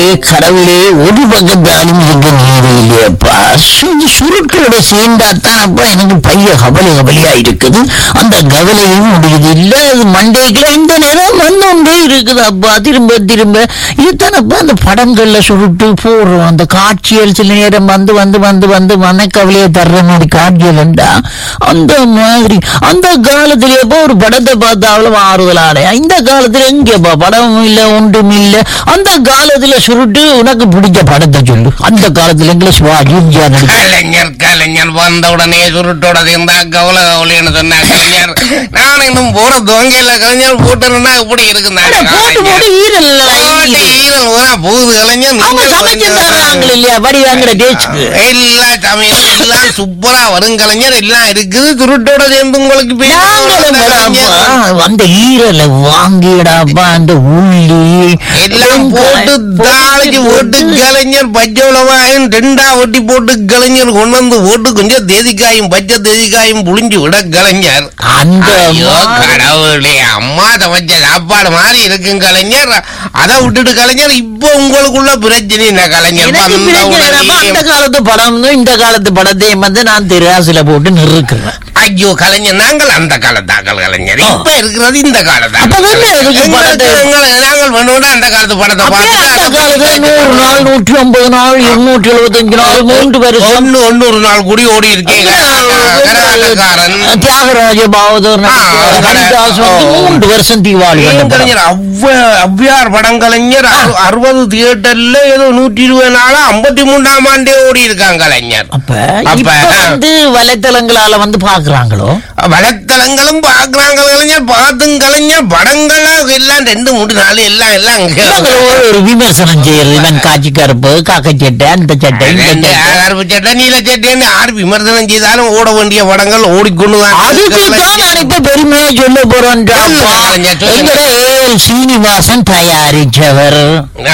கடவுளே ஒரு பக்கத்தாலும் இருக்க நீரு இல்லையப்பா சு- சுருட்டோட சேர்ந்தாத்தான் அப்பா எனக்கு பைய கவலை கவலையா இருக்குது அந்த கவலையும் முடியுது இல்ல அது மண்டைக்குள்ள இந்த நேரம் வந்துட்டே இருக்குது அப்பா திரும்ப திரும்ப இதுதானப்பா அந்த படங்கள்ல சுருட்டு போடுறோம் அந்த காட்சிகள் சில நேரம் வந்து வந்து வந்து வந்து மனக்கவலையை தர்ற மாதிரி காட்சிகள் உண்டா அந்த மாதிரி அந்த காலத்திலேப்பா ஒரு படத்தை பார்த்தா அவ்வளவு ஆறுதலானே இந்த காலத்துல எங்கப்பா படம் இல்ல ஒன்றும் இல்ல அந்த காலத்துல சுருட்டு உனக்கு பிடிச்ச படத்தை சொல்லு அந்த காலத்துல இங்கிலீஷ் வா எம்ஜிஆர் நடிச்ச கலைஞர் கலைஞர் வந்த உடனே சுருட்டோட சேர்ந்தா கவலை கவலைன்னு சொன்னா கலைஞர் நான் இன்னும் போற துவங்கையில கலைஞர் போட்டுருந்தா இப்படி இருக்குதா அட, போட்டு போட்டு ஈரல் போட்டு ஈரல் ஊரா போகுது கலைஞர் அவங்க நீங்க சமைச்சு கொஞ்சம் தர்றாங்க இல்லையா படி வாங்குற டேஸ்க்கு எல்லா சமையல் எல்லாம் சூப்பரா வரும் கலைஞர் எல்லாம் இருக்குது சுருட்டோட சேர்ந்து உங்களுக்கு பேர் நாங்களும் கலைஞர். வரோம்ப்பா. அந்த ஈரலை வாங்கிடாப்பா அந்த உள்ளி எல்லாம் போட்டு தாளிச்சு போட்டு கலைஞர் பச்சை மிளகாயும் ரெண்டா ஒட்டி போட்டு கலைஞர் கொண்டு வந்து போட்டு கொஞ்சம் தேதிக்காயும் பச்சை தேதிக்காயும் புளிஞ்சு விட கலைஞர் அந்த ஐயோ மாதிரி. கடவுளே அம்மா சமைச்ச சாப்பாடு மாதிரி இருக்கும் கலைஞர் அதை விட்டுட்டு கலைஞர் இப்போ உங்களுக்குள்ள பிரச்சனை என்ன கலைஞர் எனக்கு வந்த பிரச்சனை இல்லப்பா. உடனே அந்த காலத்து படம் இந்த காலத்து படத்தையும் வந்து நான் திராசில போட்டு நிறுக்கிறேன் ஐயோ கலைஞர் நாங்கள் அந்த காலத்தாக்கள் கலைஞர் ஆ. இப்ப இருக்கிறது இந்த காலத்தான் அப்ப என்ன இருக்கு படத்தை? நாங்கள் பண்ணுவோம் அந்த காலத்து படத்தை அப்படியே பார்த்து அந்த காலத்துல நூறு நாள் நூற்றி ஐம்பது நாள் இருநூற்றி எழுபத்தஞ்சு நாள் மூன்று வருஷம் ஒன்னு ஒன்னொரு நாள் கூடி ஓடி இருக்கீங்க கரகாட்டக்காரன் தியாகராஜ பாவதர் ஆ, ஹரிதாஸ் வந்து ஓ. மூன்று வருஷம் தீபாவளி ஏன் வந்த படம். கலைஞர் அவ்வ அவ்வியார் படம் கலைஞர் அறு- அறுபது தியேட்டர்ல ஏதோ நூற்றி இருபது நாளா ஐம்பத்தி மூன்றாம் ஆண்டே ஓடி இருக்காங்க கலைஞர் அப்ப அப்ப, இப்ப ஆ. வந்து வலைத்தளங்களால வந்து பாக்குறாங்களோ வலைத்தளங்களும் பாக்குறாங்க கலைஞர் பார்த்தும் கலைஞர் படங்களா எல்லாம் ரெண்டு மூணு நாள் எல்லாம் எல்லாம் இங்க. இவங்க ஒரு ஒரு விமர்சனம் செய்யறது இவன் காட்சி கருப்பு காக்கை சட்டை அந்த சட்டை இந்த ரெண்டு சட்டை கருப்பு சட்டை நீல சட்டைன்னு யார் விமர்சனம் செய்தாலும் ஓட வேண்டிய படங்கள் ஓடிக்கொண்டுதான் அதுக்கு இருக்கு தான் கலைஞர். நான் இப்ப பெருமையா சொல்ல போறேன் சொல்லுங்க, கலைஞர், சொல்லுங்க. எங்கட ஏஎல் சீனிவாசன் தயாரிச்சவர் ஆ,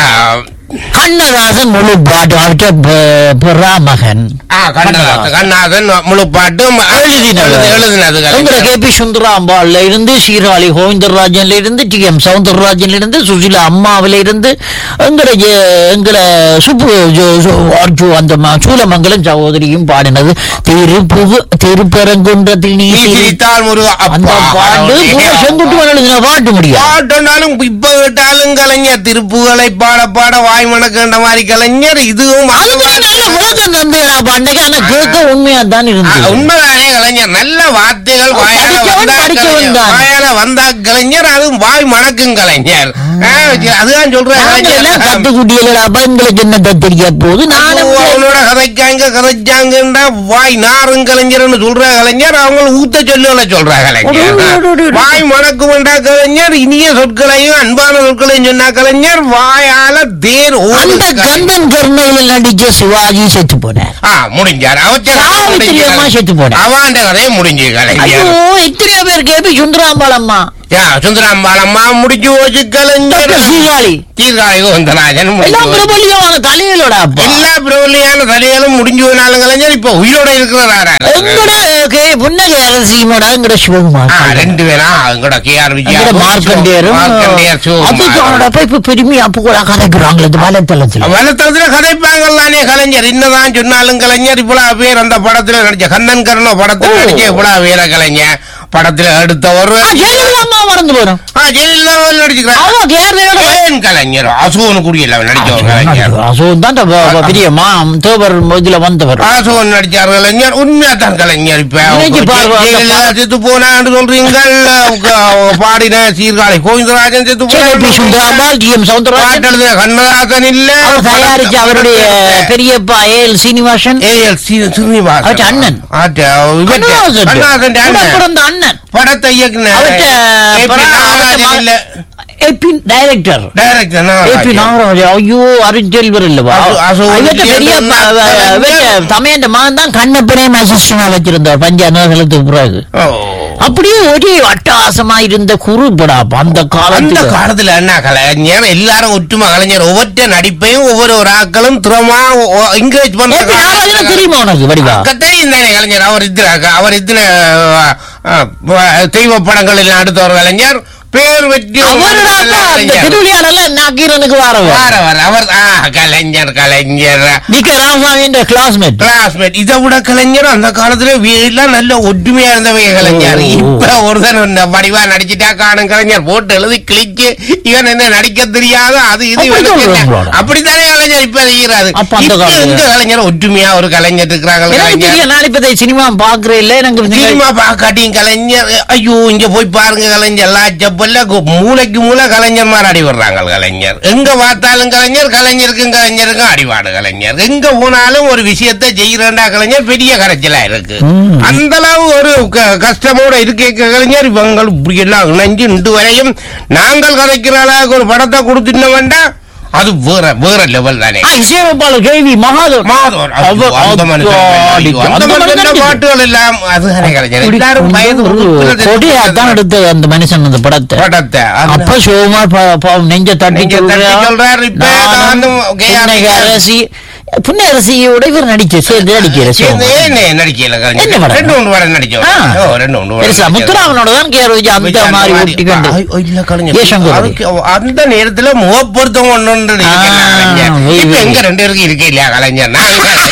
கண்ணதாசன் முழு பாட்டு அவற்ற பெறாமகன் ஆ, கண்ணதாசன் கண்ணதாசன் முழு பாட்டும் எழுதினவர். எழுதினது எங்கட கலைஞர். கே பி சுந்தராம்பாள்ல இருந்து சீராளி கோவிந்தராஜன்ல இருந்து டி எம் சவுந்தரராஜன்ல இருந்து சுசிலா அம்மாவில இருந்து எங்கட ஜெ- எங்கட சுப்பு ஜோ- ஜோ- அர்ஜு அந்த ம- சூலமங்கலம் சகோதரியும் பாடினது திருப்புகு திருப்பரங்குன்றத்தில் நீ நீ சிரி- சிரித்தால் முருகா அந்த அப்பா, பாட்டு கடவுளே. பூரா செங்குட்டுவன் எழுதின பாட்டு முடியாது பாட்டுனாலும் இப்ப கேட்டாலும் கலைஞர் திருப்புகளை பாட பாட வாய் மணக்கின்ற மாதிரி கலைஞர் இதுவும் அதுக்கு நல்ல விளக்கம் தந்து அன்னைக்கு ஆனா கேட்க உண்மையா தான் ஆ, இருந்தது உண்மைதானே கலைஞர் நல்ல வார்த்தைகள் அவன் வாயால படிச்சவன் வந்தா படிச்சவன் கலைஞர். தான். வாயால வந்தா கலைஞர் அதுவும் வாய் மணக்கும் கலைஞர் ஆ, அதுதான் சொல்றேன் நாங்க எல்லாம் கலைஞர் கத்துக்குட்டிகள் அப்ப எங்களுக்கு என்னத்தை தெரிய போகுது நானும் ஐயோ, அவனோட கதைக்காங்க கதைச்சாங்கன்றா வாய் நாரும் கலைஞர்னு சொல்ற கலைஞர் அவங்க ஊத்த சொல்லுல சொல்ற கலைஞர் அடடடடட. வாய் மணக்குமெண்டா கலைஞர் இனிய சொற்களையும் அன்பான சொற்களையும் சொன்னா கலைஞர் வாயால தேர் அந்த ஓடு கந்தன் கருணையில் நடிச்ச சிவாஜி செத்து போனார் ஆ முடிஞ்சார் சாவித்திரி அம்மா செத்து போனார் அவாண்ட கதையை முடிஞ்சு ஐயோ கலைஞர் இத்தனையோ பேர் கேபி சுந்தராம்பாளம்மா யா, சுந்தராம்பாளம்மா முடிஞ்சு போச்சு கலைஞர் டாக்டர் சீகாழி சீர்காழி கோந்தராஜன் முடிஞ்சு எல்லாம் போச்சு. பிரபல்யமான தலைகளோட அப்பா எல்லா பிரபலியான தலைகளும் முடிஞ்சு போனாலும் கலைஞர் இப்ப உயிரோட இருக்கிறாரா எங்கட கே புன்னகை அரசியமோட எங்கட சிவகுமார் ஆ, ரெண்டு பேரா எங்கட கே ஆர் விஜயா எங்கட மார்க்கண்டேயரும் மார்க்கண்டேயர் சிவகுமார் அதுக்கான இப்ப பெருமையா அப்ப கூட கதைக்கிறாங்களே இந்த வலைத்தளத்துல வளர்த்ததுல கதைப்பாங்கல்லானே கலைஞர் என்னதான் சொன்னாலும் கலைஞர் இவ்வளவு பேர் அந்த படத்துல நடிச்ச கண்ணன் கருணோ படத்துல ஓ. நடிச்ச இவ்வளவு வீர கலைஞர் படத்துல எடுத்தவர் ஆ, ஜெயலலிதா அம்மா மறந்து போறோம் ஆ, ஜெயலலிதா நடிச்சுக்கிறார் அவ கேரளையோட ஏன் கலைஞர் அசோகன் குடியில நடிச்சவர் கலைஞர் அசோகன் தான் இந்த ப- ப- பெரிய மா தேவர் இதுல வந்தவர் அசோகன் நடிச்சார் கலைஞர் உண்மையாதான் கலைஞர் இப்ப இன்னைக்கு பாருங்க, அந்த ஜெயலலிதா செத்து போனான்னு சொல்றீங்கள் உங்க பாடின சீர்காழி கோவிந்தராஜன் செத்து கே பி போனான்னு சுந்தராம்பாள் டி எம் சவுந்தரராஜன் பாட்டெழுதிய கண்ணதாசன் இல்ல அவர் தயாரிச்ச அவருடைய பெரியப்பா A L Srinivasan AL Srinivasan அவர்ட்ட அண்ணன். ஆட்ட, இவர்ட்ட, கண்ணதாசன் கண்ணதாசன் கூட அண்ணன். பிறந்த அண்ணன் படத்தை இயக்குன அவர்ட்ட ஏ.பி. பிற- நாகராஜன் அவர்ட்ட இல்ல AP director director AP Nagarajan. Nagaraj ஐயோ அருஞ்செல்வர் இல்லவா அசோ- அசோகன் இவர்ட்ட பெரிய இல்லையா? ப- இவர்ட்ட தமையன் மகன் தான் கண்ணப்பனையும் அசிஸ்டன்டா வச்சிருந்தார் பஞ்சாயத்து பிறகு ஓ. அப்படியே ஒரே அட்டகாசமா இருந்த குறு படாப்பா அந்த அந்த காலத்துல காலத்துல என்ன கலைஞர் எல்லாரும் ஒற்றுமை கலைஞர் ஒவ்வொரு நடிப்பையும் ஒவ்வொரு ஒரு ஆக்களும் திறமா என்கரேஜ் பண்ற ஏபி நாகராஜன் தெரியுமா உனக்கு வடிவா தெரியும் தானே கலைஞர் அவர் இதுல அவர் இதுல தெய்வ படங்கள் எல்லாம் அடுத்த ஒரு கலைஞர் பேர் வெற்றி அவருடாப்பா அந்த திருவிழியாடல நக்கீரனுக்கு வாரவர் வார வார அவர் ஆ, கலைஞர் கலைஞர் நிக்க ராமசாமி கிளாஸ்மேட் கிளாஸ்மேட் இதை விட கலைஞர் அந்த காலத்துல எல்லாம் நல்ல ஒற்றுமையா இருந்தவங்க கலைஞர் ஓ, ஓ. இப்ப ஒருத்தன் இந்த வடிவா நடிச்சுட்டா காணும் கலைஞர் போட்டு எழுதி கிழிச்சு இவன் என்ன நடிக்க தெரியாத அது இது அப்படி இவனுக்கு என்ன? சொல்றாங்களா? அப்படித்தானே கலைஞர் இப்ப செய்யறாரு அப்ப அந்த இப்ப காலத்துல- எங்க கலைஞர் ஒற்றுமையா ஒரு கலைஞர் இருக்கிறாங்க எனக்கு கலைஞர் தெரியும் நான் இப்ப சினிமா பாக்குறேன் இல்ல எனக்கு நீங்க- சினிமா பாக்காட்டியும் கலைஞர் ஐயோ இங்க போய் பாருங்க கலைஞர் லாச்சப்பல்ல கு- மூளைக்கு மூளை கலைஞர்மார் அடி வர்றாங்க கலைஞர் எங்க பார்த்தாலும் கலைஞர் கலைஞருக்கும் கலைஞருக்கும் அடிவாடு கலைஞர் எங்க போனாலும் ஒரு விஷயத்தை செய்யறா கலைஞர் பெரிய கரைச்சலா இருக்கு ம். அந்த அளவு ஒரு க- கஷ்டமோட இருக்க கலைஞர் இவங்க இப்படி எல்லாம் இணைஞ்சு இன்று வரையும் நாங்கள் கதைக்கிற அளவுக்கு ஒரு படத்தை கொடுத்துட்டு வேண்டாம் அது வேற வேற லெவல் தானே ஆ, இசையமைப்பாளர் கேவி மகாதேவன் மாதவன் ஐயோ, அவர் அந்த மனுஷன் ஐயோ, அந்த அந்த மனுஷன் மனுஷன் பாட்டுகள் எல்லாம் அதுதானே கலைஞர் எல்லாரும் வயது முப்பதுல கொடியா தான் எடுத்தது அந்த மனுஷன் அந்த படத்தை படத்தை அந்த- அப்ப சிவமா ப- ப- நெஞ்ச தட்டி நெஞ்ச தட்டி சொல்றாரு, இப்ப நானும் நானும் கே ஆர் புன்னகை அரசி புன்னகை அரசியோட இவர் நடிச்சு சேர்ந்து நடிக்கிற சேர்ந்து சிவமா என்ன நடிக்கல கலைஞர்? என்ன படம்? ரெண்டு மூணு படம் நடிச்சோம் ஆ. ஓ, ரெண்டு மூணு படம் பெருசா நடிச்சோம். முத்துராமனோட தான் கே ரோஜா அந்த விஜய் மாதிரி மாதிரி. ஒட்டி கொண்டு ஐ- ஐ, இல்ல கலைஞர். ஏ, சங்கர் அதுக்கு அந்த நேரத்துல முகப்பொருத்தம் ஒண்ணு ஒண்ணு இருக்குல்ல ஆ, கலைஞர். வை, இப்ப வை. எங்க ரெண்டு பேருக்கு இருக்கு இல்லையா கலைஞர் நான்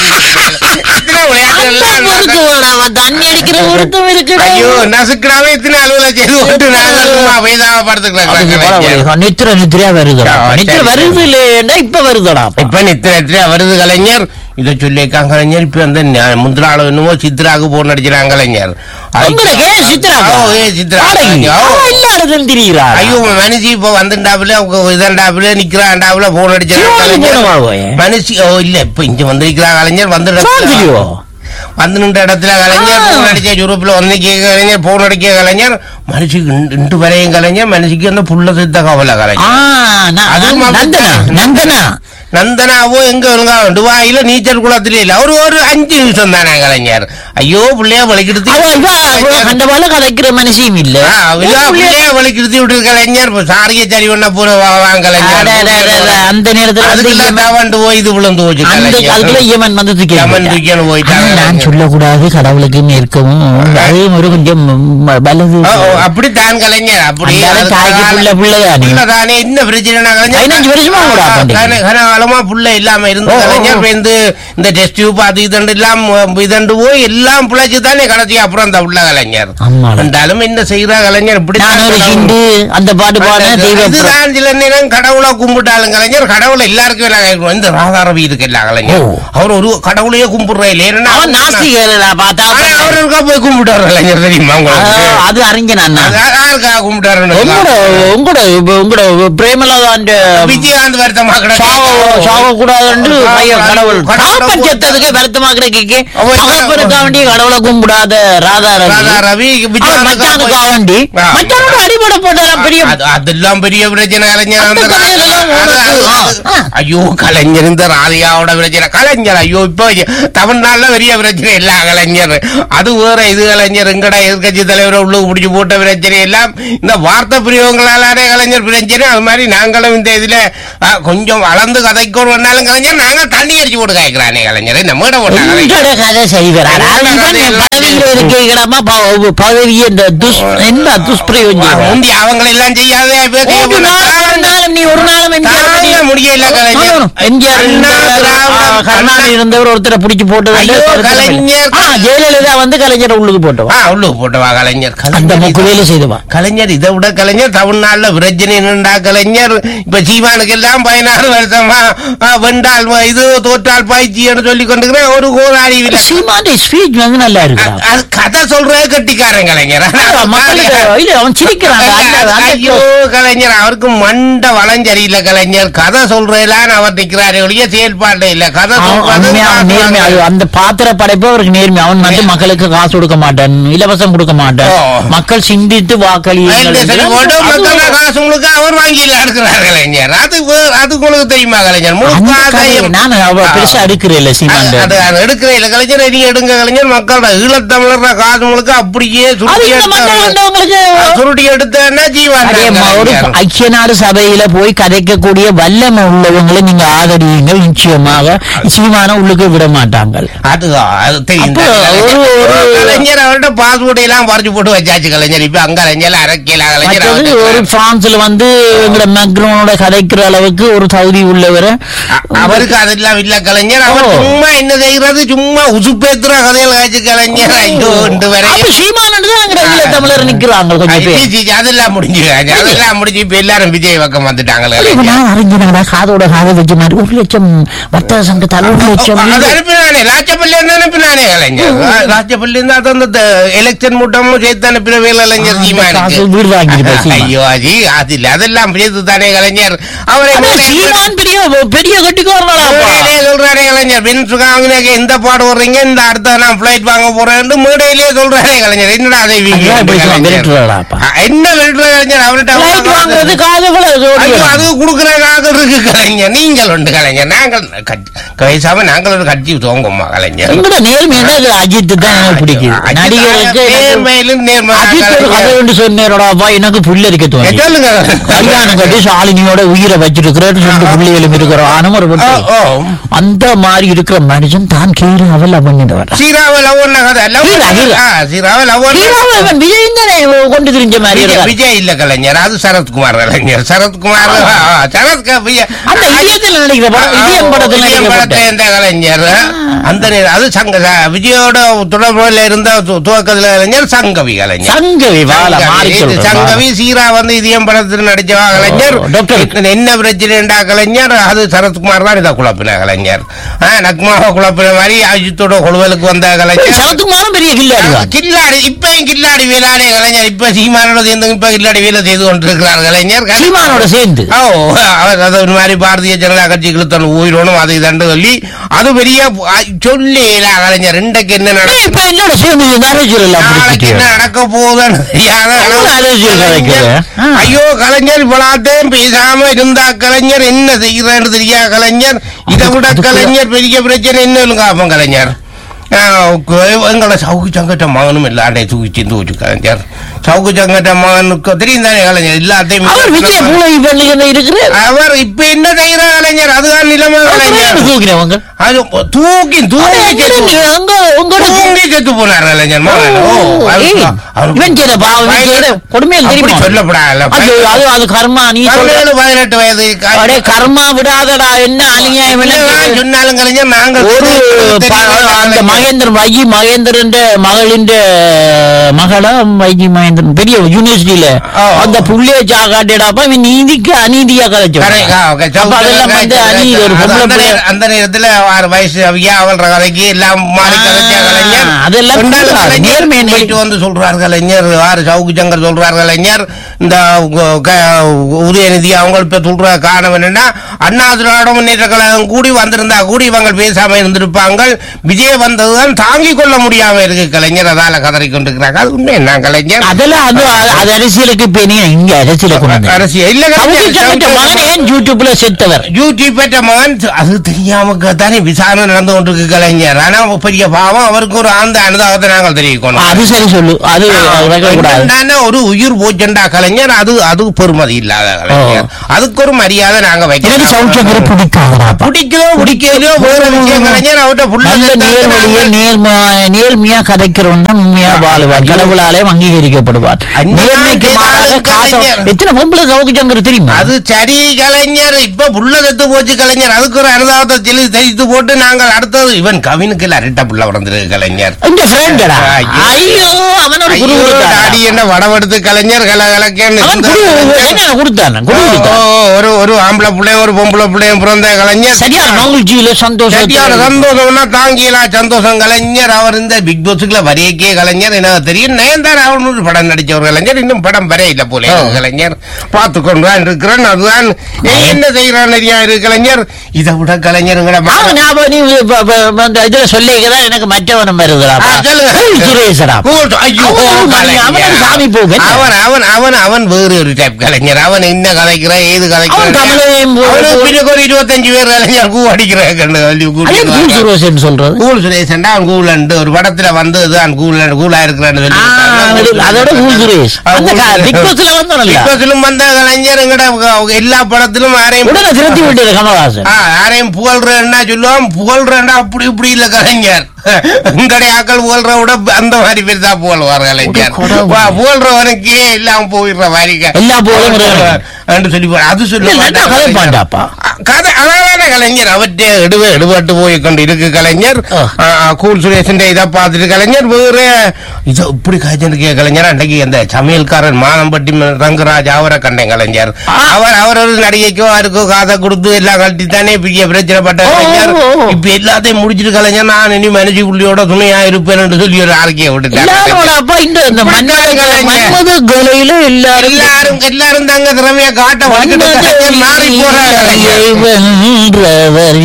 இத்தனை விளையாட்டுகள் அந்த எல்லாம் பொறுத்து வேணாமா? தண்ணி அடிக்கிற பொருத்தம் இருக்கு ஐயோ நசுக்கிறாவே இத்தனை அலுவலை செய்து விட்டு நாங்கள் சும்மா வேதாவப்படுத்துக்கிறேன் நித்திர நித்திரையா வருதுடா ஆ, நித்திர சரி, வருது இல்லையா இப்ப வருதுடா இப்ப நித்திரத்திலே வருது கலைஞர் இதை சொல்லியிருக்காங்க கலைஞர் இப்ப அந்த ஞா- முந்தின ஆளு என்னமோ சித்ராக்கு போன் நடிச்சிருக்காங்க கலைஞர் உங்களுக்கு ஏன் சித்ரா ஓ, ஏ, சித்ரா. பாடகி. ஓ. அவ எல்லா இடத்துலயும் திரிகிறாள். ஐயோ மனுஷி இப்ப வந்துட்டாப்புல இதண்டாப்புல நிக்கிறாண்டாப்புல போன் அடிச்சிருக்காங்க சிவாஜி கலைஞர் போனவா போய்? மனுஷி ஓ இல்ல இப்ப இங்க வந்திருக்கிறா கலைஞர் வந்து சாந்திலியோ? வந்து நின்ற இடத்துல கலைஞர் ஆ. போன் அடிச்ச யூரோப்ல வந்து கேட்க கலைஞர் போன் அடிக்க கலைஞர் மனுஷிக்கு இண்டு- இண்டு வரையும் கலைஞர் மனுஷிக்கு அந்த புள்ள சித்த கவலை ஆ, கலைஞர் ந- அதுவும் நந்தனா நந்தனா நந்தனாவோ எங்க ஒழுங்கா துபாயில நீச்சல் குளத்துல இல்ல ஒரு ஒரு அஞ்சு நிமிஷம் தானே கலைஞர் ஐயோ பிள்ளைய வலிக்கிடுத்து அவ இவ அவ அந்த போல கதைக்கிற மனுஷியும் இல்ல ஆ, ஐயோ, பிள்ளைய வலிக்கிடுத்து விட்டு கலைஞர் இப்ப சாரியை சரி பண்ண போற வாங்க அட, அட, அட, அட, கலைஞர் அந்த நேரத்துல வந்து அதுக்குள்ள யமன் தவண்டு போய் இது விழுந்து போச்சு அந்த கலைஞர். அதுக்குள்ள யமன் வந்து தூக்கி யமன் எறிஞ்சிட்டான். தூக்கின்னு போயிட்டாங்க ஆனா நான் கலைஞர். சொல்லக்கூடாது கடவுளுக்கும் இருக்கவும் அதுவும் ஒரு கொஞ்சம் ம- வலது ஓ, ஓ, அப்படித்தான் கலைஞர் அப்படி அந்த ஆளு தாய்க்கு புள்ள புள்ளதானே புள்ளதானே என்ன பிரச்சனை கலைஞர் பதினஞ்சு வருஷமா கூட அப்படி. கன- கனகாலமா புள்ள இல்லாம இருந்து ஓ, ஓ, கலைஞர் ஓ. வந்து இந்த டெஸ்ட் டியூப் அது இதண்டு எல்லாம் இதண்டு போய் எல்லாம் பிழைச்சு தானே கடைசி அப்புறம் அந்த உள்ள கலைஞர் ஆமாடா. என்றாலும் என்ன செய்யறா கலைஞர் இப்படி நான் ஒரு ஹிந்து அந்த பாட்டு பாடின தெய்வ பிர- இதுதான் சில நேரம் கடவுளை கும்பிட்டாலும் கலைஞர் கடவுளை எல்லாருக்கும் எல்லாம் கேட்கணும். இந்த ராதாரவி இருக்கு இல்ல கலைஞர் ஓ. அவர் ஒரு கடவுளையே கும்பிடுற இல்ல ஏன்னா அவன் நாஸ்திகர்களா பார்த்தா ஆனா அவர் இருக்கா போய் கும்பிட்டாரு கலைஞர் தெரியுமா ஆ, உங்களுக்கு அது அறிஞன் அண்ணா அது யாருக்காக கும்பிட்டாருன்னு உங்களோட உங்களோட உங்களோட பிரேமலதாண்ட விஜயகாந்த் வருத்தமா சாவ சாவ கூடாதுன்னு பையன் கடவுள் கடவுளை காப்பன் செத்ததுக்கு வருத்தமா கிடைக்க அவன் தகப்பனுக்கா வேண்டி கடவுளை கும்பிடாத ராதா ராதா ரவி ரவி அவன் மச்சானுக்கா வேண்டி ஆ. மச்சானோட அடிபட போட்டாராம் பெரிய அது- அதெல்லாம் பெரிய பிரச்சனை கலைஞர் அந்த அந்த கதையெல்லாம் அது- அது- உனக்கு- அது- ஐயோ கலைஞர் இந்த ராதிகாவோட பிரச்சனை கலைஞர் ஐயோ இப்ப தமிழ்நாட்டுல பெரிய பிரச்சனை இல்ல கலைஞர் அது வேற இது கலைஞர் எங்கடா எதிர்கட்சி தலைவரை உள்ள பிடிச்சு போட்ட பிரச்சனை எல்லாம் இந்த வார்த்தை பிரிவுகளாலே கலைஞர் பிரச்சனை அது மாதிரி நாங்களும் இந்த இதுல ஆ, கொஞ்சம் வளர்ந்து கதைக்கணும்னாலும் கலைஞர் நாங்க தண்ணி அடிச்சு போட்டு காய்க்கிறானே கலைஞர் இந்த மேடை போட்டா கலைஞர் உங்களோட கதை செய்வார் உங்களோட கதையெல்லாம் பதவியில் இருக்கிறமா பதவி இந்த துஷ் என்ன துஷ்பிரயோஜனம் முந்தி அவங்க எல்லாம் செய்யாத இப்ப செய்ய ஒரு நாள் ஒரு போனா- நாளும் நீ ஒரு நாளும் எம்ஜிஆர் தாங்க பத்தி- முடியல கலைஞர். No, no, no. எம்ஜிஆர் அண்ணா இருந்தவர், திராவிடம், ஆ, கருணாநிதி அண்ணா- இருந்தவர் ஒருத்தரை பிடிச்சு போட்டது ஐயோ, வந்து கலைஞர். ஆ, ஜெயலலிதா வந்து கலைஞரை உள்ளுக்கு போட்டவா ஆ, உள்ளுக்கு போட்டவா கலைஞர் அந்த கலைஞர் முக்கு இதை- வேலை செய்தவா கலைஞர் இதை விட கலைஞர் தமிழ்நாட்டுல பிரச்சனை நின்றா கலைஞர் இப்ப சீமானுக்கு எல்லாம் பதினாறு வருஷமா ஆ, வெண்டால் ம- இது தோற்றால் பாய்ச்சின்னு சொல்லி கொண்டுக்கிறேன் ஒரு கோதாரி இல்ல சீமாண்டி ஸ்பீச் வந்து நல்லா இருக்கு அ- அது கதை சொல்றது கட்டிக்காரன் கலைஞர் மக்களுக்கு இல்ல அவன் சிரிக்கிறான் அந்த- அந்த- ஐயோ கலைஞர் அவருக்கு மண்ட வளம் சரியில்லை கலைஞர் கதை சொல்றதுலாம் அவர் நிக்கிறாரு ஒழிய செயல்பாடு இல்ல கதை அவன் சொல்றது உண்மையா அவன் நேர்மை அது அந்த பாத்திர படைப்பு அவருக்கு நேர்மை அவன் வந்து மக்களுக்கு காசு கொடுக்க மாட்டான் இலவசம் கொடுக்க மாட்டான் ஓ. மக்கள் சிந்தித்து வாக்களியுங்கள் ஐந்து சரி போட்டு அது மக்கள் காசு உங்களுக்கு அவர் வாங்கில எடுக்கிறார் கலைஞர் அது வே- அது உங்களுக்கு தெரியுமா கலைஞர் முழு அந்த கதையை காசையும் நான் அவ பெருசா எடுக்கிறேன் அது- சீமாண்ட அது அது எடுக்கிற இல்ல கலைஞர் நீங்க எடுங்க கலைஞர் மக்களோட ஈழத்தமிழர் காசு உங்களுக்கு அப்படியே அது சுருட்டி இந்த மக்கள் எடுத்து வந்தவங்களுக்கு சுருட்டி எடுத்தா ஜீவன் அதே ம- ஒரு ஐக்கிய நாடு சபையில போய் கதைக்கக்கூடிய வல்லமை உள்ளவங்களை நீங்க ஆதரியுங்கள் நிச்சயமாக சீமான உள்ளுக்கு விட மாட்டாங்க அது அது தெரியும் அப்போ ஒரு- ஒரு- கலைஞர் அவர்கிட்ட பாஸ்போர்ட் எல்லாம் பறிச்சு போட்டு வச்சாச்சு கலைஞர் இப்ப அங்க கலைஞர் அரக்கியல கலைஞர் மற்றது அவர்கிட்ட ஒரு பிரான்ஸ்ல வந்து எங்கட மேக்ரோனோட கதைக்கிற அளவுக்கு ஒரு தகுதி உள்ளவர் வேற அ- அவருக்கு அதெல்லாம் இல்ல கலைஞர் அவர் ஓ. சும்மா என்ன செய்யறது சும்மா உசுப்பேத்துற கதையில் காய்ச்சி கலைஞர் ஐயோ இன்று அப்ப வரையும் சீமானு தான் அங்க ஈழ தமிழர் நிக்கிறாங்க கொஞ்சம் ஐ, பேர் சி, சி, சி, அதெல்லாம் முடிஞ்சு அதெல்லாம் முடிஞ்சு இப்ப எல்லாரும் விஜய் பக்கம் வந்துட்டாங்களே இப்ப கலைஞர். நான் அறிஞனடா காதோட காதை வச்ச மாதிரி ஒரு லட்சம் வர்த்தக சங்கத்தால் ஒரு லட்சம் அது வீடு. அனுப்பினானே ராஜபள்ளி இருந்து அனுப்பினானே கலைஞர் ராஜபள்ளி இருந்து அது அந்த எலெக்ஷன் மூட்டமும் சேர்த்து அனுப்பின வேலை கலைஞர் ஆ, சீமானுக்கு காசு வீடு வாங்கிட்டு சீமான். ஐயோ அஜி அது இல்ல அதெல்லாம் சேர்த்து தானே கலைஞர் அவரை அட, சீமான் பெரிய பெரிய கட்டிக்காரனாடா மேடையிலே சொல்றாரே கலைஞர் பென்ஸ் வாங்கினாக்க எந்த பாடு வர்றீங்க இந்த அடுத்த நான் பிளைட் வாங்க போறேன்னு மேடையிலே சொல்றாரே கலைஞர் என்னடா அதை வீங்க ஐயா, இப்படி சொல்ல, கலைஞர். விரட்டுறாடாப்பா. ஆ, என்ன விரட்டுற கலைஞர் அவர்கிட்ட Flight வாங்குறது காதுகளை ஐயோ அது குடுக்கறதுக்காக இருக்கு கலைஞர் நீங்கள் உண்டு கலைஞர் நாங்கள் கட்சி- பேசாம நாங்கள் ஒரு கட்சி துவங்குமா கலைஞர் எங்கட நேர்மையா இது அஜித் தான் எனக்கு பிடிக்குது அஜித் நடிகருக்கு எனக்கு- நேர்மையிலும் நேர்மை அஜித் ஒரு கதை கலைஞர். ஒன்று சொன்னேடா எனக்கு புல் இருக்க ஏ, தோணி சொல்லுங்க கல்யாணம் கட்டி சாலினியோட உயிரை வச்சிருக்கிறேன்னு ரெண்டு பிள்ளைகளும் இருக்கிறான் ஒரு ஓ, பொண்ணு. ஓ. அந்த மாதிரி இருக்கிற மனுஷன் தான் கீழே அவள் பண்ணிட்டு வர சீராவ லவ் கதை லவ் ஹீரா, ஹீரா. சீராவ லவ் விஜய் தானே கொண்டு திரிஞ்ச மாதிரி விஜய் இருக்காரு. விஜய் இல்ல கலைஞர் அது சரத்குமார் கலைஞர் சரத்குமார் ஆ, ஆ, சரத் க- விஜய். அந்த இதயத்தில் நடிக்கிற படம் இதயம் படத்தில் விஜயம் நடிக்கிற படத்தை படம். எந்த கலைஞர் அந்த நேரம் அது சங்க ச- விஜயோட தொடர்புல இருந்த து- துவக்கத்துல கலைஞர் சங்கவி கலைஞர் சங்கவி வாழ சங்கவி. மாறி இது சொல்றேன், சங்கவி சீரா வந்து இதயம் படத்தில் நடிச்சவா கலைஞர் ஓ, டாக்டர். என்ன பிரச்சனைண்டா கலைஞர் அது சரத்குமார் தான் இதை குழப்பின கலைஞர் ஆ, நக்மாவை குழப்பின மாதிரி அஜித்தோட குழுவலுக்கு வந்த கலைஞர் சரத்குமாரும் பெரிய கில்லாடி தான் கில்லாடி இப்பயும் கில்லாடி வேலாடே கலைஞர் இப்ப சீமானோட சேர்ந்து இப்ப கில்லாடி வேலை செய்து கொண்டிருக்கிறார் கலைஞர் சீமானோட சேர்ந்து ஓ அவர் அது ஒரு மாதிரி பாரதிய ஜனதா கட்சிக்கு தன் உயிரோனும் அதை தண்டு சொல்லி அது பெரிய சொல்லி கலைஞர் இன்றைக்கு என்ன ஏய், நடக்கும் இப்ப என்னோட சேர்ந்து அரசியல் எல்லாம் நாளைக்கு பிடிச்சிட்டு என்ன நடக்க போகுதுன்னு தெரியாத அவங்க அரசியல் கலைஞர். ஆ. ஐயோ கலைஞர் இவ்வளோத்தையும் பேசாம இருந்தா கலைஞர் என்ன செய்யறேன்னு தெரியா கலைஞர் இதை விட அதுக்கு- கலைஞர் பெரிய பிரச்சனை என்ன காப்போம் கலைஞர் ஆ, கு- எங்களோட சவுக்கு சங்கட்ட மகனும் இல்லாண்டே தூக்கி தூச்சு கலைஞர் சவுக்கு சங்கட்ட மகனுக்கு தெரியும் தானே கலைஞர் எல்லாத்தையும் அவர் விஜய பூலை பண்ணி இருக்கிறார் அவர் இப்ப என்ன செய்யற கலைஞர் அதுதான் நிலைமை கலைஞர் தூக்கினவங்க அது தூக்கி தூக்கி செத்து தூங்கி செத்து போனார் கலைஞர் மகன் ஓ அது- அவருக்கு- இவன் செய்த பாவம் இவன் செய்த கொடுமையில் அப்படி தெரியுமா சொல்லப்படாதுல்ல. அது அது அது கர்மா நீ சொல்ற பதினேழு பதினெட்டு வயது அடே கர்மா விடாதடா என்ன அநியாயம் என்ன என்னதான் சொன்னாலும் கலைஞர் நாங்கள் ஒரு தெரியாத ப- அந்த கலைஞர். மகேந்திரன் வைஜி மகேந்திரன் மகளின் மகளா வைஜி மகேந்திரன் பெரிய யூனிவர்சிட்டியில ஓ. அந்த புள்ளைய சாக்காட்டிடாப்ப இவன் நீதிக்கு அநீதியா கதைச்சு கரெக்ட், ஆ, ஓகே. அப்ப அதெல்லாம் வந்து அநீதி ஒரு அது பொம்பளை அந்த பிள்ளை நேர- அந்த நேரத்துல ஆறு வயசு அவியா அவள்ற கதைக்கு எல்லாம் மாறி ஆ, கதைச்ச கலைஞர் அதெல்லாம் ரெண்டாவது கூடாது. கலைஞர் நேர்மை என்பது- நேற்று வந்து சொல்றார் கலைஞர் ஆறு சவுக்கு சங்கர் சொல்றார் கலைஞர் இந்த உ- க- உதயநிதி அவங்க இப்ப சொல்ற காரணம் என்னன்னா அண்ணா திராவிட முன்னேற்ற கழகம் கூடி வந்திருந்தா கூடி இவங்க பேசாம இருந்திருப்பாங்க விஜய் வந்ததுதான் தாங்கிக் கொள்ள முடியாம இருக்கு கலைஞர் அதால கதறி கொண்டிருக்கிறாங்க அது உண்மை என்ன கலைஞர் அதெல்லாம் அது அது அரசியலுக்கு இப்ப நீ இங்க அரசியல கொண்டு வந்த. அரசியல் இல்ல சவுக்கு சங்கட்ட மகன் கலைஞர் ஏன் யூடியூப்ல செத்தவர் யூடியூப் பெற்ற மகன் அது தெரியாம தானே விசாரணை நடந்து கொண்டிருக்கு கலைஞர் ஆனா பெரிய பாவம் அவருக்கு ஒரு ஆழ்ந்த அனுதாபத்தை நாங்கள் தெரிவிக்கணும் அது சரி சொல்லு அது வைக்க கூடாது என்னன்னா ஒரு உயிர் போச்சண்டா கலைஞர் அது அது பெருமதி இல்லாத கலைஞர் அதுக்கு ஒரு மரியாதை நாங்க எனக்கு சௌச்சங்கரை வைக்கிறோம் பிடிக்காதடாப்பா பிடிக்கதோ பிடிக்கலையோ வேற விஷயம் கலைஞர் அவர்கிட்ட புள்ள நல்ல நேர்வழிய செத்தாங்க. நேர்ம நேர்மையா கதைக்கிறவன் தான் உண்மையா வாழுவான் கடவுளாலே அங்கீகரிக்கப்படுவான் அஞ்சு நேர்மைக்கு நாள் மாறாக கேட்டாலும் காசம் கலைஞர். எத்தனை பொம்பளை சவுக்கு சங்கர் தெரியுமா அது சரி கலைஞர் இப்ப புள்ள செத்து போச்சு கலைஞர் அதுக்கு ஒரு அனுதாபத்தை சொல்லி தெரித்து போட்டு நாங்கள் அடுத்தது இவன் கவினுக்கு இல்ல அரட்ட புள்ள வளர்ந்துருக்கு கலைஞர் இந்த ஃப்ரெண்டடா ஐயோ. ஐயோ அவன் ஒரு குரு ஐயோ, கொடுத்தானா? டாடி என்ன வடவெடுத்து கலைஞர் கல கலக்கேன்னு அவன் இருந்தா குரு கலைஞர். என்ன கொடுத்தான் குரு ஓ, கொடுத்தான் ஓ, ஒரு ஒரு ஆம்பளை பிள்ளையும் ஒரு பொம்பளை பிள்ளையும் பிறந்த கலைஞர் சரியான மகிழ்ச்சியில சரியான சந்தோஷம் சந்தோஷம்னா தாங்கிலாம் சந்தோஷம் கலைஞர் அவர் இந்த பிக் பாஸுக்குள்ள வரையக்கே கலைஞர் எனக்கு தெரியும் நயன்தாரா அவன் ஒரு படம் நடிச்ச ஒரு கலைஞர் இன்னும் படம் வரையில போல இருக்கு கலைஞர் பார்த்து கொண்டு தான் இருக்கிறேன் அதுதான் ஏன் என்ன செய்யறான் நிறையா இருக்கு கலைஞர் இதை விட கலைஞருங்கிற அவன் ஞாபகம் நீ இப்ப- இப்ப- இப்ப இந்த இதுல சொல்லிக்கதான் எனக்கு மற்றவனம் வருதுடா ஆ, சொல்லுங்க. சுரேஷடா கூட்டு, ஐயோ, அவன் கலைஞர். அவன் சாமி போகு. அவன் அவன் அவன் அவன் வேறு ஒரு டைப் கலைஞர் அவன் என்ன கலைக்கிற ஏது அவன் கலைக்கிற கமலையும் போ- அவனுக்கு பின்னுக்கு ஒரு இருபத்தஞ்சு பேர் கலைஞர் கூ அடிக்கிற கண்டு சொல்லி அதே கூட்டிட்டு கூல் வராங்க. சுரேஷன் சொல்றது கூல் சுரேஷன்டா அவன் கூலண்டு ஒரு படத்துல வந்து தான் கூல் கூலா இருக்கிறான்னு சொல்லி ஆ, அது- அதோட கூல் சுரேஷ் அந்த க- பிக் பாஸ்ல வந்தானல்ல பிக் பாஸ்லும் வந்த கலைஞர் எங்கட எல்லா படத்திலும் யாரையும் உடனே திருத்தி விட்டது கமலஹாசன் ஆ, யாரையும் புகழ்றேன்னா சொல்லுவான் புகழ்றேன்னா அப்படி இப்படி இல்ல கலைஞர் எங்களுடைய ஆக்கள் புகழ்ற விட அந்த மாதிரி பேர் தான் புகழ்வார் கலைஞர் கடவுளே. வா, புகழ்றவனுக்கே எல்லாம் போயிடுற மாதிரி க- எல்லா புகழும் இறைவனுக்கு. என்று சொல்லி போ- அது சொல்ல இல்ல, மாட்டார் கதை கலைஞர். பாண்டாப்பா. அ- கதை அழகான கலைஞர் அவற்றை எடுவ எடுபட்டு போய் கொண்டு இருக்கு கலைஞர் ஆ. ஆ, ஆ, கூல் சுரேஷன் இதை பார்த்துட்டு கலைஞர் வேற இது இப்படி கலைஞருக்கு கலைஞர் அன்றைக்கு அந்த சமையல்காரன் மானம்பட்டி ரங்கராஜ் அவரை கண்டேன் கலைஞர் ஆ. அவர் அவர் ஒரு நடிகைக்கோ யாருக்கோ காதை கொடுத்து எல்லாம் கழட்டி தானே பெரிய பிரச்சனைப்பட்ட ஓ, கலைஞர் ஓ, ஓ. இப்ப எல்லாத்தையும் முடிச்சிட்டு கலைஞர் நான் இனி மனுஷி புள்ளியோட துணையா இருப்பேன் என்று சொல்லி ஒரு அறிக்கையை விட்டுட்டார் எல்லாரோட அப்பா இந்த இந்த இப்படி மன்மத கலைஞர். மன்மத கொலையில எல்லாரும் எல்லாரும் எல்லாரும் தங்க திறமைய காட்ட வலிக்கிட்டு கலைஞர் மாறி போறார் கலைஞர் வென்றவர்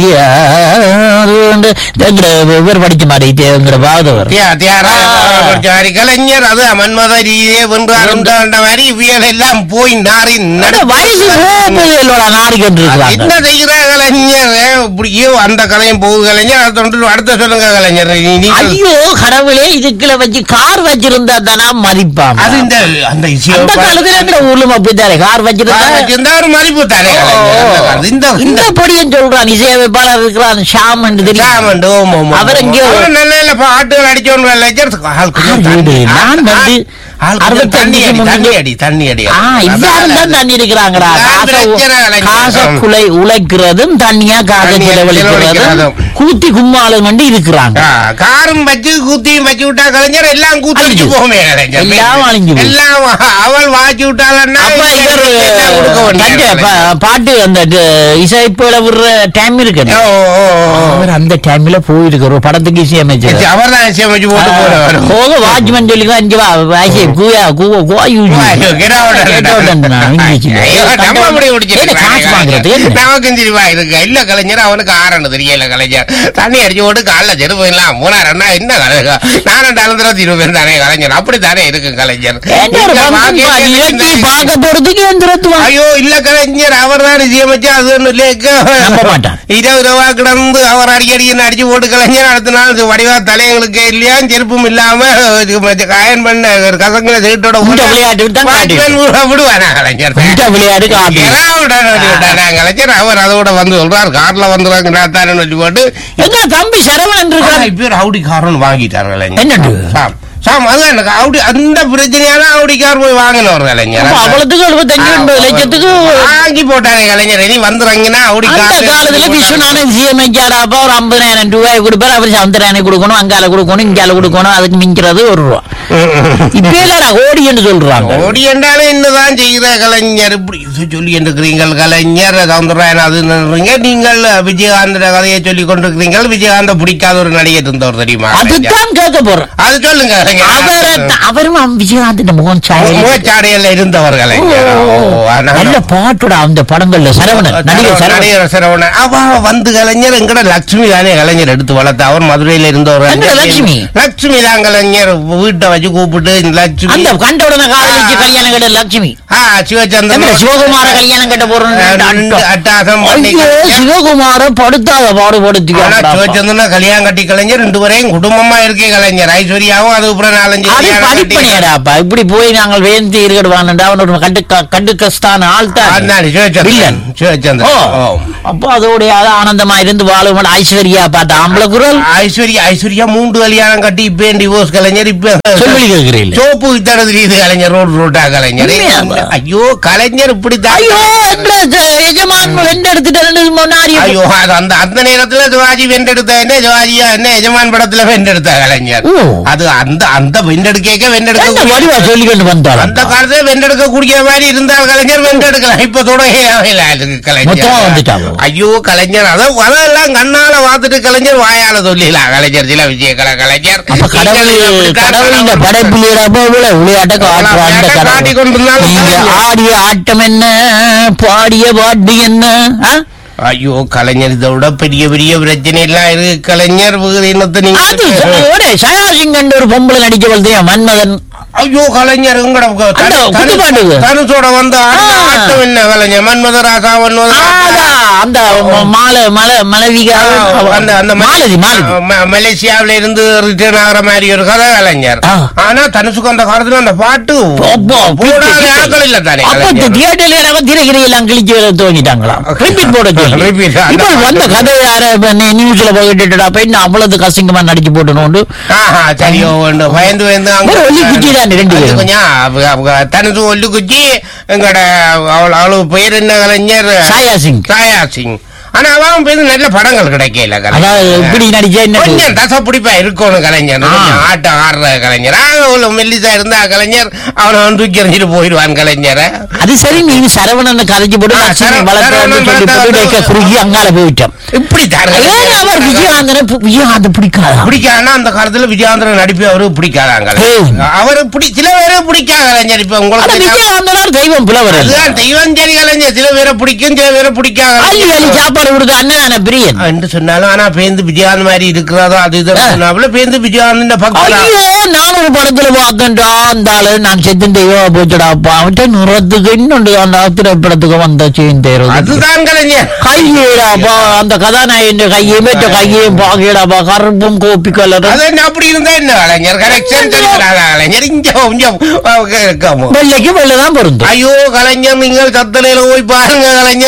யார் என்று எங்கட இவர் படிச்ச மாதிரி எங்கட பாதவர் தியா- தியாகராஜ ஆ. பாரதியாரி கலைஞர் அது மன்மத ரீதியே வென்றார் என்ற மாதிரி இவியல் எல்லாம் போய் நாரி அட, வயசு போகும்போது நாரிக்கு இருக்கிறாங்க என்ன செய்கிற கலைஞர் இப்படியோ அந்த கலையும் போகுது கலைஞர் அடுத்த ஒன்று அடுத்த சொல்லுங்க கலைஞர் நீ- நீங்கள் ஐயோ கடவுளே இதுக்குள்ள வச்சு கார் வச்சிருந்தா தானா மதிப்பான் அது இந்த அந்த இசையோ அந்த காலத்துல எங்கட ஊர்ல அப்படித்தானே கார் வச்சிருந்தா இந்த ஒரு மதிப்பு தானே கலைஞர். அந்த காலத்து- இந்த இந்த இந்த படியும் சொல்றான் இசையமைப்பாளர் இருக்கிறான் ஷாம் என்று தெரியும் சாமண்டு, ஓம், ஓம், ஓம். அவர் எங்கேயோ- அவர் நல்ல நல்ல பாட்டுகள் அடிச்சோன்னு கலைஞர் ஆள் கொஞ்சம் ஆ, தண்ணி- வீடு. நான் ஆள் வந்து ஆள் கொஞ்சம் அறுபத்தஞ்சு தண்ணி அடி முன்னாடி- தண்ணி அடி தண்ணி அடி ஆ எல்லாரும் தான் தண்ணி இருக்கிறாங்கடா எல்லாரும் காசை பிரச்சனை இல்லை. காசை குலை உழைக்கிறதும் தண்ணியா காசை தண்ணியை செலவழிக்கிறதும் செலவழிக்கிறதும். கூத்தி கும்மாளும் கொண்டு இருக்கிறாங்க ஆ, காரும் வச்சு கூத்தியும் வச்சு விட்டா கலைஞர் எல்லாம் கூத்தடிச்சு அழிஞ்சு. போகுமே கலைஞர் எல்லாம் அழிஞ்சு போகும். எல்லாம் அவள் வாச்சு விட்டாளன்னா அப்ப இவர் எல்லாம் கொடுக்க தஞ்சை வேண்டியது பா- பாட்டு அந்த இசைப்புல விடுற டைம் இருக்கு ஓ, ஓ, ஓ. அவர் அந்த டைம்ல போயிருக்கிற ஒரு படத்துக்கு இசையமைச்சர் அவர் தான் வச்சு போட்டு போறவர் போக வாட்ச்மேன் சொல்லி அஞ்சு வா வாசி கூயா கூவ கூவா யூஸ் ஐயோ, get out இங்கிலீஷ்ல ஐயோ, நம்ம அப்படி என்ன காசு வாங்குறது என்ன? நமக்கு தெரியுமா இருக்கு இல்ல கலைஞர் அவனுக்கு ஆறணும் தெரியல கலைஞர் தண்ணி அடிச்சு போட்டு காலைல செருப்பு எல்லாம் மூணாயிரம் என்ன என்ன கலைஞர் நானும் டாலந்திரம் இருபது தானே கலைஞர் அப்படி தானே இருக்கு கலைஞர் என்ன ஒரு நீங்க பங்கு வாங்க, பாரு, இயற்கை இந்த- பார்க்க போறதுக்கு எந்திரத்துவா ஐயோ இல்ல கலைஞர் அவர் தான் நிச்சயமச்சு அது ஒண்ணு இல்லையா? நம்ப மாட்டான். இருபது ரூபா கிடந்து அவர் அடிக்கடி அடிச்சு போட்டு கலைஞர் அடுத்த நாள் இது வடிவா தலையங்களுக்கு இல்லையா செருப்பும் இல்லாம இது மச்ச- காயன் பண்ண ஒரு கசங்கிற சீட்டோட இந்த விளையாட்டு தான் வாட்ச்மேன் விட- விடுவானா கலைஞர் இந்த விளையாட்டு காட்டு எல்லாம் விட- விட்டானா கலைஞர் அவர் அதோட வந்து சொல்றார் கார்ல வந்துருவாங்க சொல்லி போட்டு எங்க தம்பி சரவணன் இருக்கான் இப்ப ஒரு அவுடி காரன் வாங்கிட்டார் கலைஞர் என்னண்டு? சாம் சாம் அதுதான் எனக்கு அவுடி அந்த பிரச்சனையான அவுடி கார் போய் வாங்கினவர் கலைஞர் அப்ப அவ்வளவுக்கு எழுபத்தஞ்சு எண்பது லட்சத்துக்கு வாங்கி போட்டாங்க கலைஞர் இனி வந்துறாங்கன்னா அவுடி அந்த கார் காலத்துல விஸ்வநாதன் சிஎம்ஐக்காராப்பா ஒரு ஐம்பதாயிரம் ரூபாய் கொடுப்பாரு அவர் சந்திராயனை கொடுக்கணும் அங்கால கொடுக்கணும் இங்கால கொடுக்கணும் அதுக்கு மிஞ்சுறது ஒரு ரூபா இப்ப எல்லாம் கோடி என்று சொல்றாங்க ஓடி என்றாலும் என்னதான் செய்கிற கலைஞர் இப்படி இது சொல்லி இருக்கிறீங்கள் கலைஞர் சவுந்தரராயன் அதுன்றீங்க நீங்கள் விஜயகாந்த கதையை சொல்லி கொண்டிருக்கிறீங்கள் விஜயகாந்த பிடிக்காத ஒரு நடிகர் இருந்தவர் தெரியுமா கலைஞர்? அதுதான் கேட்க போறேன் அது சொல்லுங்க அவரை கலைஞர் அவரும் விஜயகாந்த் முகம் சாயல் முகச்சாடையில இருந்தவர் கலைஞர் ஓ, ஆனா- நல்ல பாட்டுட அந்த படங்கள்ல சரவணன் நடிகர் சரவணன் நடிகர் சரவணன் அவ வந்து கலைஞர் எங்கட லட்சுமி தானே கலைஞர் எடுத்து வளர்த்த அவர் மதுரையில இருந்தவர் எங்கட லட்சுமி? லட்சுமி தான் கலைஞர் வீட்டை வச்சு கூப்பிட்டு லட்சுமி அந்த கண்ட உடனே காதலிச்சு ஆ. கல்யாணம் கட்ட லட்சுமி ஆ சிவச்சந்திரன் எங்க சிவகுமார கல்யாணம் கட்ட போறோம் ரெண்டு அட்டாசம் பண்ணி சிவகுமார படுத்தாத பாடுபடுத்தி ஆனா சிவச்சந்திரன் கல்யாணம் கட்டி கலைஞர் ரெண்டு பேரையும் குடும்பமா இருக்கே கலைஞர் ஐஸ்வர்யாவும் அதுக்கப்புறம் நாலஞ்சு அது கல்யாணம் கட்டி- படிப்பனையாடாப்பா இப்படி போய் நாங்கள் வேந்தி இருக்கடுவான்டா அவனோட கண்டு கண்டு கஷ்டான ஆள் தான் அதானே, சிவச்சந்திரன் வில்லன். ஓ சிவச்சந்திரன் ஓ. அப்போ அதோட அது ஆனந்தமா இருந்து வாழும் ஐஸ்வர்யா பார்த்த ஆம்பளை குரல் ஐஸ்வர்யா ஐஸ்வர்யா மூன்று கல்யாணம் கட்டி இப்ப டிவோர்ஸ் கலைஞர் இப்ப சொல்லி கேட்கிறீங்க சோப்பு தடது இது கலைஞர் ரோடு ரோட்டா கலைஞர் உண்மையாவா? ஐயோ கலைஞர் இப்படி ஐயோ என்ற எஜமான் ரெண்டு எடுத்துட்டு முன்னாடி ஐயோ அது அந்த அந்த நேரத்துல சிவாஜி வென்றெடுத்த என்ன சிவாஜியா என்ன எஜமான் படத்துல வென்றெடுத்த கலைஞர் ஓ. அது அந்த அந்த வென்றெடுக்க என்ன வென்றெடுக்க வடிவா சொல்லிக்கொண்டு வந்தாள் அந்த காலத்துல வென்றெடுக்க கூடிய மாதிரி இருந்தால் கலைஞர் வென்றெடுக்கலாம் இப்ப தொடங்க மொத்தமா கலைஞர் வந்துட்டாங்க. ஐயோ கலைஞர் அத அதெல்லாம் கண்ணால பார்த்துட்டு கலைஞர் வாயால சொல்லிடலாம் கலைஞர் சில விஷயங்களை கலைஞர் அப்ப கடவுள் நீங்கள் இப்படித்தான் கடவுள் இந்த படைப்பிலேறப்ப விளையாட்ட காட்டுறான் அந்த விளையாட்டை கடவுள் காட்டிக் கொண்டிருந்தாலும் நீங்க கலைஞர். ஆடிய ஆட்டம் என்ன பாடிய பாட்டு என்ன ஆ? ஐயோ கலைஞர் இதை விட பெரிய பெரிய பிரச்சனை எல்லாம் இருக்கு கலைஞர் வேறு என்னத்தை அது நீங்க ஒரு சயாசிங்கன் ஒரு பொம்பளை நடிச்சவள் தெரியும் மன்மதன் ஐயோ கலைஞர் எங்கட அந்த குத்துப்பாட்டுக்கு. தனுஷோட வந்து ஆடின ஆ. ஆட்டம் என்ன கலைஞர் மன்மதராசா மன்மதராசா அந்த மாலை மலை மலவிகா அந்த அந்த மாலதி மாலதி ம- மலேசியாவில இருந்து ரிட்டர்ன் ஆகிற மாதிரி ஒரு கதை கலைஞர் ஆ. ஆனா தனுஷுக்கு அந்த காலத்துல அந்த பாட்டு அப்போ, போடாத ஆட்கள் இல்ல தானே அப்ப கலைஞர். தியேட்டர்ல எல்லாம் திரைகிரி எல்லாம் கிழிச்சு வேற துவங்கிட்டாங்களாம் ரிப்பீட் போட சொல்லி Repeat, அந்த இப்ப வந்த பாட்டு. கதை யார இப்ப நீ நியூஸ்ல போயிட்டு அப்ப இன்னும் அவ்வளவு கசிங்கமா நடிச்சு போட்டணும் ஆஹா சரியோ வேண்டும் பயந்து பயந்து அங்க ஒரு ஒல்லி குச்சி தான் ரெண்டு அது பேரும். கொஞ்சம் அவங்க- அவங்க தனுசு ஒல்லி குச்சி எங்கட அவள் அவளு பேர் என்ன கலைஞர் சாயா சிங் சாயா சிங் ஆனா அவன் பேர் நல்ல படங்கள் கிடைக்கல அதாவது கலைஞர் இப்படி நடிச்சா என்ன கொஞ்சம் தச பிடிப்பா இருக்கணும் கலைஞர் ஆ. கொஞ்சம் ஆட்டம் ஆடுற கலைஞர் ஆக உள்ள மெல்லிசா இருந்தா கலைஞர் அவனை வந்து தூக்கி எறிஞ்சிட்டு போயிடுவான் கலைஞர் அது சரி நீ சரவணன் கரைச்சு போட்டு ஆ, லட்சுமி சரவணன் வளர்த்து சொல்லி வளர்த்த போட்டு வந்து- வைக்க குறுகி அங்கால போயிட்டோம் இப்படி ஏன் அவர் விஜயகாந்தனை பு- விஜயகாந்த் பிடிக்காதா பிடிக்காதுன்னா அந்த காலத்துல விஜயாந்திரன் நடிப்பு அவரு பிடிக்காதாங்க ஏய். அவரு பிடி சில பேரை பிடிக்காத கலைஞர் இப்ப ஆனா உங்களுக்கு விஜயகாந்தனார் தெய்வம் புலவர் அல்ல. அதுதான் தெய்வம் சரி கலைஞர் சில பேரை பிடிக்கும் சில பேரை பிடிக்காத அள்ளி அள்ளி சாப்பாடு கொடுத்த அண்ணன் பிரியன் என்று சொன்னாலும் ஆனா பேந்து விஜயாந்த் மாதிரி இருக்கிறதோ அது இது சொன்னாப்புல பேந்து விஜயாந்த் பக்கம் ஐயோ நான் ஒரு படத்துல பார்த்தேன்டா அந்த ஆளு நான் செத்து தெய்வம் போச்சுடாப்பா அவன்கிட்ட நிறத்துக்கு இன்னொன்று அந்த திரைப்படத்துக்கு வந்த செய்யும் தேர்வு அதுதான் கலைஞர் கையேடாப்பா அந்த கதாநாயகன் கையை மேற்ற கையையும் பாக்கியடாப்பா கருப்பும் கோப்பி கலர் அது என்ன அப்படி இருந்தா என்ன கலைஞர் கரெக்ஷன் தெரியாத கலைஞர் இங்க கொஞ்சம் இருக்காமோ வெள்ளைக்கு வெள்ளைதான் பொருந்தும் ஐயோ கலைஞர் நீங்கள் சத்தனையில போய் பாருங்க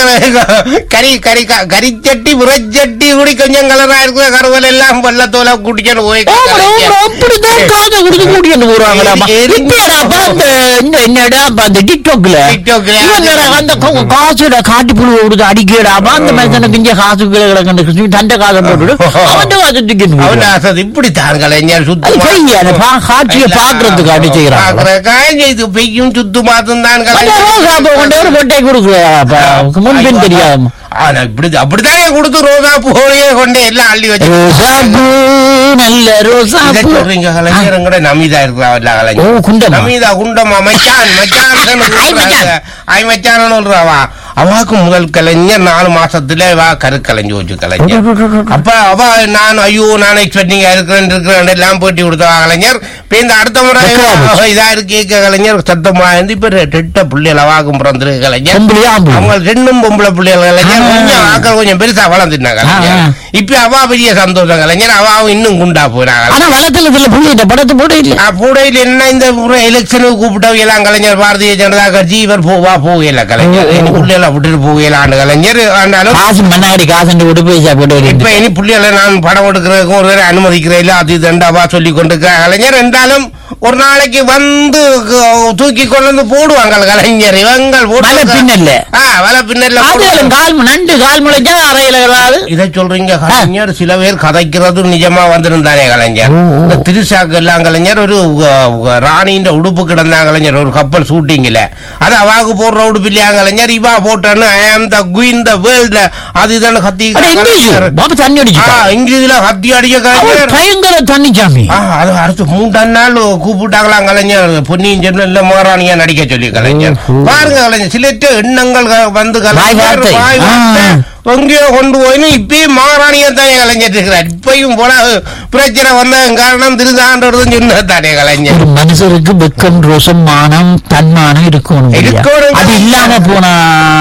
கலைஞர் கறி கறி கறிச்சட்டி புறச்சட்டி கூடி கொஞ்சம் கலரா இருக்கிற கருவல் எல்லாம் வெள்ளத்தோல குடிக்கணும் போய் கலைஞர். அப்படிதான் காதை கொடுத்து கூட்டிட்டு போறாங்களாமா எரி- இப்பயாடாப்பா அந்த இந்த என்னடா அப்ப அந்த டிக்டாக்ல டிக்டாக்ல. இவங்கடா அந்த கா- காசுட காட்டி புழு கொடுத்து அடிக்கடாப்பா அந்த மனுஷனுக்கு இங்க காசு கீழே கிடக்கு தண்டை காசை போட்டுட்டு அவன் காசை தூக்கிட்டு அவன் போயிடுவான். ஆசை இப்படித்தான் கலைஞர் அது சுத்தமா பொய், அந்த பா- காட்சியை பாக்குறதுக்கு அப்படி செய்யறாங்க பாக்குறதுக்காக இது பெய்யும் சுத்து மாத்தும் தான் ரோசா பூ கொண்டு ஒரு பொட்டை கொடுக்குறா முன்பின் தெரியாம ஆனா இப்படி அப்படித்தானே கொடுத்து ரோசா பூவையே கொண்டு எல்லாம் அள்ளி வச்சு ரோசா பூ நல்ல ரோசா இதை பூ சொல்றீங்க கலைஞர் எங்கட நமிதா இருக்கிறா இல்ல ஓ கலைஞர் குண்டமா நமிதா குண்டமா மச்சான் மச்சான் ஐ மச்சான். ஐ மச்சான் சொல்றாவா அவாக்கு முதல் கலைஞர் நாலு மாசத்துல வா கரு கலைஞ்சு வச்சு கலைஞர் அப்ப அவ நான் ஐயோ நான் எக்ஸ்பெக்டிங் இருக்கிறேன் இருக்கிறேன் எல்லாம் போட்டி கொடுத்தவா கலைஞர் இப்ப இந்த அடுத்த முறை வெக்கமா போச்சு. இதா இருக்கு கலைஞர் சத்தமா இருந்து இப்ப ரெட்ட பிள்ளைகள் அவாக்கும் பிறந்திருக்கு கலைஞர் பொம்பளையா ஆம்பளை அவங்க ரெண்டும் பொம்பளை பிள்ளைகள் கலைஞர் ஆ. கொஞ்சம் ஆக்கள் கொஞ்சம் பெருசா வளர்ந்துட்டாங்க கலைஞர் ஆ. இப்ப அவா பெரிய சந்தோஷம் கலைஞர் அவ இன்னும் குண்டா போறாங்க ஆனா வளத்துல இதுல புள்ளி இந்த படத்தை போட இல்ல பூடையில் என்ன இந்த முறை எலெக்ஷனுக்கு கூப்பிட்டவங்க எல்லாம் கலைஞர் பாரதிய ஜனதா கட்சி இவர் போவா போகல கலைஞர் ஓ, ஓ. இனி புள்ளைகளை விட்டுட்டு போகல ஆண்டு கலைஞர் ஆனாலும் காசு மண்ணாடி காசு விட்டு பைசா போட்டு இப்ப இனி புள்ளிகளை நான் படம் எடுக்கிறதுக்கும் ஒரு தடவை அனுமதிக்கிறேன் இல்ல அது தண்டாவா சொல்லி கொண்டிருக்க கலைஞர் என்றாலும் ஒரு நாளைக்கு வந்து க- தூக்கி கொண்டு வந்து போடுவாங்க கலைஞர் இவங்கள் மலை பின்னல்ல. ஆ வலை பின்னல்ல போடுவாங்க. அதுகளும் கால் மு- நண்டு கால் முளைச்சா அறையில வராது இதை சொல்றீங்க கலைஞர் சில பேர் கதைக்கிறது நிஜமா வந்திருந்தானே கலைஞர் ஓ, ஓ. இந்த திருசாக்கு எல்லாம் கலைஞர் ஒரு ராணின்ற உடுப்பு கிடந்தா கலைஞர் ஒரு கப்பல் ஷூட்டிங்ல அது அவாக்கு போடுற உடுப்பு இல்லையா கலைஞர் இவா போட்டான்னு ஐ ஆம் த குயின் த வேர்ல்ட் அது இதான கத்தி அட இங்கிலீஷ் பாப்பா தண்ணி ஆ, அடிச்சுட்டா இங்கிலீஷ்ல கத்தி அடிக்க கலைஞர் பயங்கர தண்ணி சாமி ஆ, அது அடுத்து மூன்று நாள் கூப்பிட்டாங்களாம் கலைஞர் பொன்னியின் செல்வன்ல மகாராணியா நடிக்க சொல்லி கலைஞர் ஓஹோ. பாருங்க கலைஞர் சிலற்ற எண்ணங்கள் க- வந்து வாய் கலைஞர் வார்த்தை. வாய் வார்த்தை ஆ. எங்கேயோ கொண்டு போயின்னு இப்பயும் மகாராணியா தானே கலைஞர் இருக்கிறார் இப்பயும் போல பிரச்சனை வந்த காரணம் திருதாண்டதும் சொன்னதானே கலைஞர் ஒரு மனுஷருக்கு வெக்கம் ரோசம் மானம் தன்மானம் இருக்கணும் இல்லையா? இருக்கணும். அது இல்லாம போனா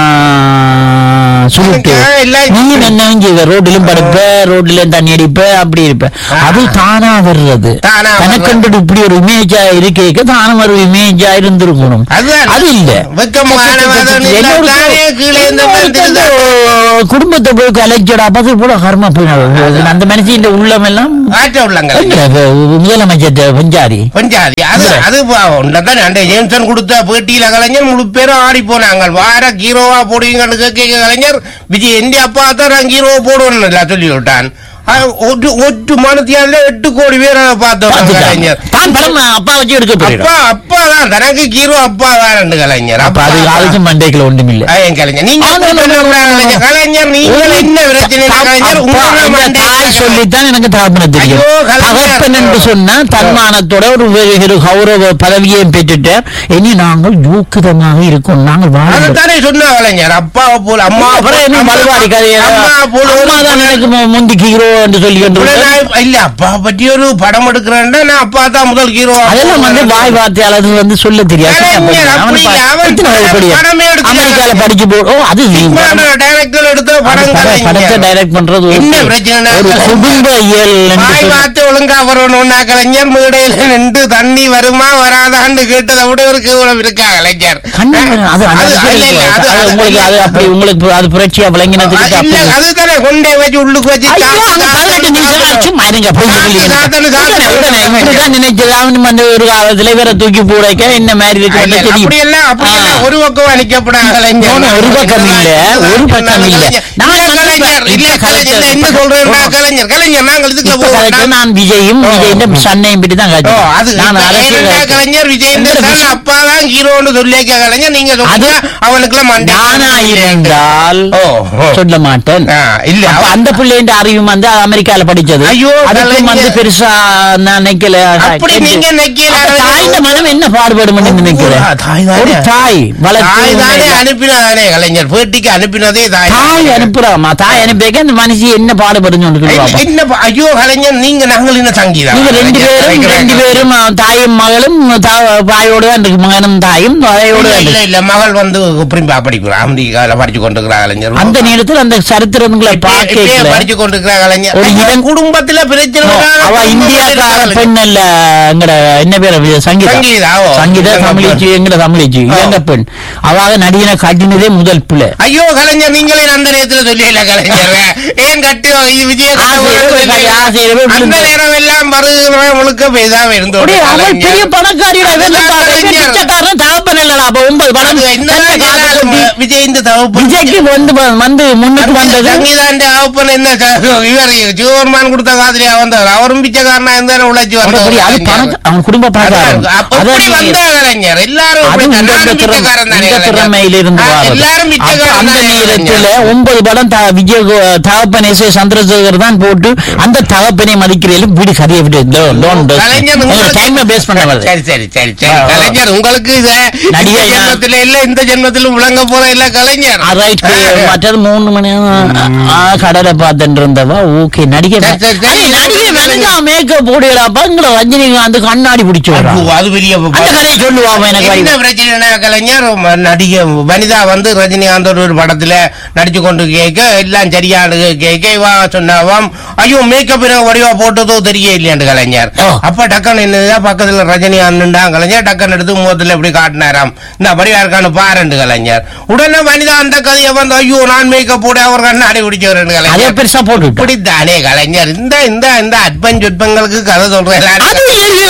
சுருட்டு அதுக்காக எல்லாம் நீ என்னவும் செய்வ ரோட்டிலும் படுப்ப ரோட்டிலும் தண்ணி அடிப்ப அப்படி இருப்ப ஆ. அது தானா வர்றது தானா தனக்கண்டு இப்படி ஒரு இமேஜா இருக்க தானும் ஒரு இமேஜா இருந்திருக்கணும் அதுதான். அது இல்ல வெக்கம் மானவாதம் இல்ல, என்னோட தானே கீழே இந்த மாதிரி இன்னொருத்தன் திருதான். குடும்பத்தை போய் கலைச்சடா அது போல கர்ம போய் அந்த மனுஷன் உள்ளம் எல்லாம் ஆற்ற உள்ளங்க எங்க முதலமைச்சர் பஞ்சாரி பஞ்சாதி அது அது உண்டதான் அந்த ஜேம்சன் கொடுத்த பேட்டியில கலைஞர் முழு பேரும் ஆடி போனாங்க வார ஹீரோவா போடுவீங்கன்னு கேட்க கலைஞர் விஜய் எந்த அப்பா தான் நான் ஹீரோவா போடுவேன்னு சொல்லி விட்டான் அது ஒரு ஒட்டு மனத்தியால எட்டு கோடி பேர் அதை பார்த்தோம் கலைஞர் தான் படம் அப்பா வச்சு எடுக்க அப்பா போயிடும் அப்பா தான் தனக்கு ஹீரோ அப்பா தான் கலைஞர் அப்ப அது ஆளுக்கும் மண்டைக்குள்ள ஒன்றும் இல்ல ஐயன் கலைஞர் நீங்க ஆ, no, no, no, no, no, no. கலைஞர் நீங்கள் என்ன பிரச்சனை இல்லை, கலைஞர் அப்பா, உங்களை எங்க மண்டையில தாய் சொல்லித்தான் எனக்கு தாப்பன தெரியும் ஐயோ, கலைஞர். தகப்பன் என்று சொன்னா தன்மானத்தோட ஒரு வே- ஒரு கௌரவ பதவியையும் பெற்றுட்டு இனி நாங்கள் யூக்கிதமாக இருக்கோம் நாங்கள் வாழ அதைத்தானே சொன்ன கலைஞர் அப்பா போல அம்மா அப்புறம் என்ன மறுவாடி கதையை அம்மா போல அம்மா தான் எனக்கு மு- முந்திக்கு ஹீரோ என்று சொல்லி கொண்டு உடனே நான் இல்ல அப்பா பற்றி ஒரு படம் எடுக்கிறேன்னா நான் அப்பா தான் முதல் ஹீரோ அதெல்லாம் வந்து வாய் வார்த்தையாளர் வந்து சொல்ல தெரியாது கலைஞர் அவன் அப்படி பா- அவன் எத்தனை வயசு படியா? படமே எடுத்து அமெரிக்கால படிச்சு போ ஓ அது டைரக்டர் எடுத்த அது படம் பட- படத்தை கலைஞர் டைரக்ட் பண்றது ஒரு- என்ன பிரச்சனை ஒரு குடும்ப இயல் என்று வாய் சொல்லி- வார்த்தை ஒழுங்கா வரணும்னா கலைஞர் மேடையில நின்று தண்ணி வருமா வராதான்னு கேட்டதை விட ஒரு கேவலம் இருக்கா கலைஞர் கண்ணு வரும். அது அந்த அது- இடத்துல இல்ல, இல்ல, இருக்கு. அது- அது அது- உங்களுக்கு அது அப்படி உங்களுக்கு அது புரட்சியா விளங்கினதுக்கு இல்ல அப்படி அதுதானே கொண்டே வச்சு உள்ளுக்கு வச்சு ஐயோ, சாப்பிட்டு அங்க பதினெட்டு நிமிஷம் சாப்பிட்டு சும்மா இருங்க, போய் சாப்பிட்டு சொல்லிடுங்க. சாப்பிட்டு உடனே, உடனே, சாப்பிட்டு இப்படிதான் நினைச்சது. அவன் வந்து ஒரு காலத்துல இவரை தூக்கி போடைக்க என்ன மாதிரி இருக்கு இல்ல, தெரியும். அப்படி எல்லாம் அப்படி எல்லாம் ஆ. ஒரு பக்கம் அணிக்கப்படாத கலைஞர் நோ, நோ, ஒரு பக்கம் இல்ல, ஒரு பக்கம் இல்ல. நான் இல்ல, வந்து கலைஞர் இப்ப இல்ல கலைஞர் கலைஞர் என்ன சொல்றேன்னா ஓ. கலைஞர் கலைஞர் நாங்கள் இதுக்குள்ள இப்ப கதைக்கு போவோம் நான் விஜயும் ஓ. விஜயின் சண்டையும் பற்றி தான் ஓ, காய்ச்சேன். அது நான் இப்ப அரசியல் ஏனென்றா காய்ச்சேன். கலைஞர் விஜய் எந்த தான் விஷயம்? அப்பா தான் ஹீரோன்னு சொல்லியிருக்க கலைஞர் நீங்க சொல்லுங்க அவனுக்குலாம் மண்டை நானா இருந்தால் ஓ, ஓ. சொல்ல மாட்டேன் ஆ, இல்ல அப்ப அவ- அந்த பிள்ளைன்ற அறிவும் வந்து அமெரிக்கால படிச்சது ஐயோ, அதுக்கும் கலைஞர். வந்து பெருசா நான் நினைக்கல அப்படி நீங்க நினைக்கல. அப்ப தாயின் மனம் என்ன பாடுபடும் நினைக்கிறேன் ஓ, தாய் தானே. ஒரு தாய் தாய் தானே வளர்த்து அனுப்பினதானே கலைஞர் பேட்டிக்கு அனுப்பினதே தாய் தாய் அனுப்புறாமா தாய் அனுப்பிக்க அந்த மனுஷி என்ன பாடுபடுன்னு சொல்லி என்ன- பாப்போம் என்ன ப- ஐயோ கலைஞர் நீங்க நாங்கள் என்ன சங்கீதா நீங்க ரெண்டு பேரும் ரெண்டு பேரும் அஹ், தாயும் மகளும் தா- தாயோட தான் இருக்கு மகனும் தாயும் தாயோட இல்ல தான் இல்ல இருக்கு. இல்ல மகள் வந்து பிரிம்பா படிக்கிறா அமெரிக்கால படிச்சு கொண்டிருக்கிறா கலைஞர் அந்த நேரத்தில் அந்த சரித்திரங்களை இப்ப- இப்பயே பார்க்கல படிச்சு கொண்டிருக்கிறா கலைஞர் ஒரு ஐயோ, இளம் குடும்பத்துல பிரச்சனை வராத அவ குடும்பம் இந்தியாக்கார இருக்கா பெண் அல்ல எங்கட என்ன பேர் அது? சங்கீதா சங்கீதா, ஓ. சங்கீதா இளங்க தமிழிச்சு எங்கட தமிழிச்சு ஓ. இளங்க பெண் அவாக நடிகனை காட்டினதே முதல் பிள்ளை ஐயோ கலைஞர் நீங்களே அந்த நேரத்துல சொல்லியல கலைஞர் ஏன் கட்டி இது விஜய ஆசிரியர் போய் ஆசிரியர் போய் அந்த விழுந்து. நேரம் எல்லாம் வருகிற முழுக்க பெய்தான் இருந்தோம் அப்படியே அவள் பெரிய பணக்காரியோட அதுதான் கலைஞர். பிச்சைக்காரன் தகப்பன் இல்லடா அப்ப ஒன்பது படம் இந்த தன்னை காத்து கொண்டு விஜய் இந்த தவப்பு விஜய்க்கு வந்து வந்து முன்னுக்கு வந்தது சங்கீதாண்ட ஆப்பன் என்ன ச- இவர் சிவபெருமான் கொடுத்த காதலியா வந்தவர் அவரும் பிச்சைக்காரனா இருந்தாரு உழைச்சு அப்படி வந்தவர் அது கலைஞர். பணம் அவன் குடும்ப பணக்காரன் அதான், அப்ப இப்படி அதான் வந்த கலைஞர் எல்லாரும் அது இப்படி இந்த நானும் திறமை- பிச்சைக்காரன் தானே இந்த கலைஞர். திறமையிலிருந்து ஆ, வாரது. எல்லாரும் அப்ப பிச்சைக்காரன் அந்த தானே நேரத்துல கலைஞர். ஒன்பது படம் த- விஜய் கோ- தகப்பன் எஸ் ஏ சந்திரசேகர் தான் போட்டு அந்த தகப்பனை மதிக்கிறேன் வீடு கதையை விட்டு கலைஞர் உங்களுக்கு- டைம் பேஸ் பண்ண வருது சரி சரி சரி சரி ஆ, ஆ. கலைஞர் உங்களுக்கு இது நடிகை இந்த நான். ஜென்மத்தில இல்ல இந்த ஜென்மத்திலும் விளங்க போற இல்ல கலைஞர் ரைட் மற்றது மூணு மணி ஆ, கடலை பார்த்துட்டு இருந்தவா ஓகே நடிகை சரி, சரி, சரி. அது நடிகை வனிதா மேக்கப் போடுறாப்பா இங்க ரஜினிகாந்த் கண்ணாடி பிடிச்சு விடுறா. அப்போ அது பெரிய அந்த கதையை சொல்லுவாங்க எனக்கு என்ன வழி. பிரச்சனை கலைஞர் ம- நடிகை வனிதா வந்து ரஜினிகாந்த் ஒரு படத்துல நடிச்சு கொண்டு கேட்க எல்லாம் சரியானு கேட்க இவா சொன்னாவாம் ஐயோ மேக்கப் வடிவா போட்டதோ தெரிய இல்லையாண்டு கலைஞர் ஓ. அப்ப டக்குன்னு என்னதா பக்கத்துல ரஜினிகாந்த் கலைஞர் டக்குன்னு எடுத்து முகத்துல இப்படி காட்டினாராம் இந்த வடிவா இருக்கான்னு பாருண்டு கலைஞர் உடனே வனிதா அந்த கதையை வந்து ஐயோ நான் மேக்கப் போட அவர் கண்ணாடி பிடிச்சவரன் அதே கலைஞர் பெருசா போட்டு இப்படித்தானே கலைஞர் இந்த இந்த இந்த அற்பன் சொற்பங்களுக்கு கதை சொல்றேன் அது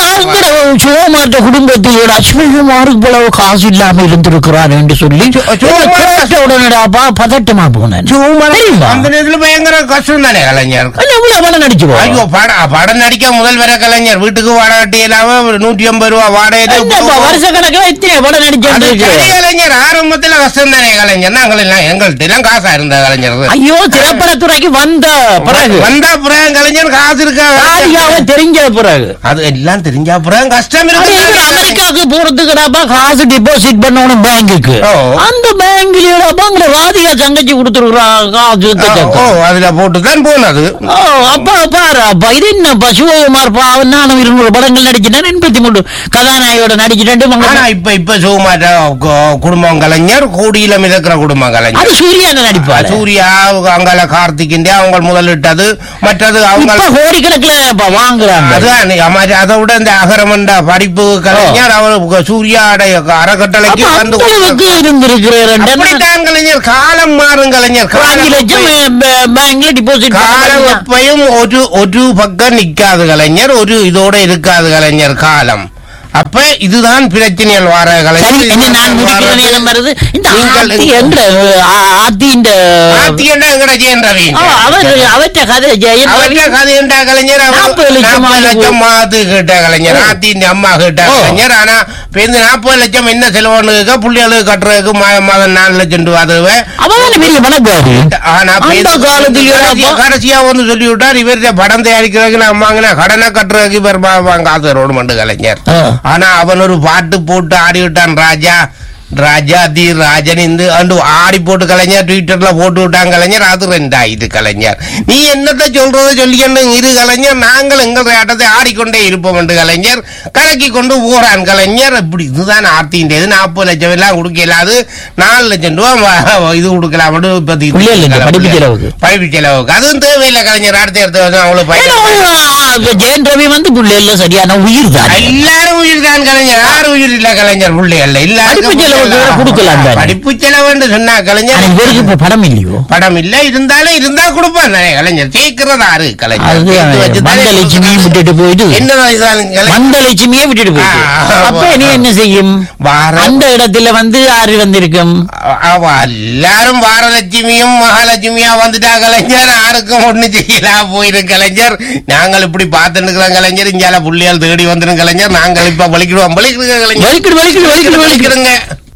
சிவமாட்ட குடும்பத்தில் அஸ்மிகுமாருக்கு போல காசு இல்லாம இருந்திருக்கிறார் என்று சொல்லி சிவகுமார் கேட்ட உடனேடாப்பா பதட்டமா போனேன் தெரியுமா? அந்த நேரத்துல பயங்கர கஷ்டம் தானே கலைஞர் இல்ல, இவ்வளவு பணம் நடிச்சு போ. ஐயோ படம் படம் நடிக்க முதல் வர கலைஞர் வீட்டுக்கு வாடகை கட்டி இல்லாம ஒரு நூற்றி ஐம்பது ரூபா வாடகை என்னப்பா, வருஷ கணக்குல எத்தனை படம் அது நடிச்சு சரி கலைஞர் ஆரம்பத்துல கஷ்டம் தானே கலைஞர் நாங்கள் எல்லாம் எங்கள்ட்ட எல்லாம் காசா இருந்த கலைஞர் ஐயோ திரைப்படத்துறைக்கு வந்த பிறகு வந்தா அப்புறம் கலைஞர் காசு இருக்கா ராதிகாவை தெரிஞ்ச பிறகு அது எல்லாம் தெரிஞ்சா அப்புறம் கஷ்டம் அது இருக்கு இவரு அமெரிக்காவுக்கு போறதுக்குடாப்பா காசு டிபாசிட் பண்ணணும் பேங்குக்கு ஓ. அந்த பேங்க்லடாப்பா அங்க ராதிகா தங்கச்சி கொடுத்துருக்குறா காசு ஓ, திட்டத்தை. ஓ அதுல போட்டு தான் போனது ஓ அப்பா பாரு அப்பா இது என்னப்பா சிவகுமார் பாவம் நானும் இருநூறு படங்கள் நடிச்சிட்டேன் எண்பத்தி மூணு கதாநாயகியோட நடிச்சிட்டேன் ஆனா இப்ப இப்ப சுகுமார கு- குடும்பம் கலைஞர் கோடியில மிதக்கிற குடும்பம் கலைஞர் அது சூர்யா நடிப்பாரு சூர்யா அங்கால கார்த்திகிண்டே அவங்க முதலிட்டது மற்றது அவங்க இப்ப கோடிக்கணக்கில் இப்ப வாங்குறாங்க அதான் அம்மாச்சி, அதை விட இந்த அகரமண்ட படிப்பு கலைஞர் அவர் சூர்யாடைய அறக்கட்டளைக்கு அப்ப வந்து அந்த அளவுக்கு இருந்திருக்கிறார் அப்படித்தான் கலைஞர் காலம் மாறும் கலைஞர் அஞ்சு காலம் லட்சம் எப்பயும்- பே- பேங்க்ல டிபாசிட் காலம் எப்பயும் ஒரு ஒரு பக்கம் நிக்காது கலைஞர் ஒரு இதோட இருக்காது கலைஞர் காலம் அப்ப இதுதான் பிரச்சனைகள் வர சரி கலைஞர் என்ன நான் இதுதான் முடிக்கிற வாரது. நேரம் வருது இந்த நீங்கள் ஆத்தி என்ற ஆத்தி இந்த ஆத்தியண்டா எங்கட ஜெயன் ரவி ஆ, அவர் அவற்ற கதை ஜெயன் ரவி. அவற்ற கதையுண்டா கலைஞர் அவர் நாற்பது லட்சம் நாற்பது ஆகுது. லட்சம் மாத்து கேட்ட கலைஞர் ஓ. ஆத்தி இந்த அம்மா கேட்ட ஓ. கலைஞர் ஆனா இப்ப இந்த நாற்பது லட்சம் என்ன செலவுன்னு கேட்க புள்ளிகளுக்கு கட்டுறதுக்கு மாதம் மாதம் நாலு லட்சம் ரூபா அதுவே அவதான பெரிய பணக்காரி ஆனா இப்ப அந்த இது- காலத்துல கடைசியா- அப்பா- கடைசியா வந்து சொல்லி விட்டார் இவர் படம் தயாரிக்கிறதுக்கு நான் வாங்கின கடனை கட்டுறதுக்கு இவர் பா- வாங்க காசு ரோடு மண்டு கலைஞர் ஆ. ஆனா அவன் ஒரு பாட்டு போட்டு ஆடி விட்டான் ராஜா ராஜாதி ராஜன் இந்த ஆண்டு ஆடி போட்டு கலைஞர் ட்விட்டர்ல போட்டு விட்டாங்க கலைஞர் அது ரெண்டாயிது கலைஞர் நீ என்னத்த சொல்றத சொல்லிக்கணும் இரு கலைஞர் நாங்கள் எங்கள் ஆட்டத்தை ஆடிக்கொண்டே இருப்போம் என்று கலைஞர் கலக்கி கொண்டு போறான் கலைஞர் இப்படி இதுதான் ஆர்த்தின்றது நாற்பது லட்சம் எல்லாம் கொடுக்கல அது நாலு லட்சம் ரூபா வ- இது கொடுக்கலாம் இப்ப பிள்ளைகளுக்கு படிப்பு செலவுக்கு. படிப்பு செலவுக்கு அதுவும் தேவையில்லை கலைஞர் அடுத்த அடுத்த வருஷம் அவங்களுக்கு ஏன்னா, பயன் இப்ப ஜெயன் ரவி வந்து பிள்ளைல சரியான உயிர் தான் எல்லாரும் உயிர் தான் கலைஞர் யாரும் உயிர் இல்ல கலைஞர் பிள்ளைகள் படிப்பு செலவுக்கு வேற கொடுக்கலாம் தானே. படிப்பு செலவுன்னு சொன்னா ஆனா கலைஞர் இவருக்கு இப்ப படம் இல்லையோ படம் இல்ல இருந்தாலும் இருந்தா கொடுப்பான் தானே கலைஞர் ஜெயிக்கிறது ஆறு கலைஞர் அது சேர்த்து வச்சு தானே மந்தலட்சுமியும் விட்டுட்டு போயிட்டு என்ன வயசான கலைஞர் மந்தலட்சுமியே விட்டுட்டு போயிட்டு ஆ, அப்ப நீ என்ன செய்யும் வார அந்த இடத்துல வந்து யாரு வந்திருக்கும் அவ எல்லாரும் வாரலட்சுமியும் மகாலட்சுமியா வந்துட்டா கலைஞர் யாருக்கும் ஒண்ணு செய்யலாம் போயிரு கலைஞர் நாங்கள் இப்படி பார்த்துட்டு கலைஞர் இங்கால புள்ளியால் தேடி வந்துடும் கலைஞர் நாங்கள் இப்ப வலிக்கிடுவோம் வலிக்கிடுங்க கலைஞர் வலிக்குது வலிக்குது வலிக்குது வலிக்குது வலிக்கிடுங்க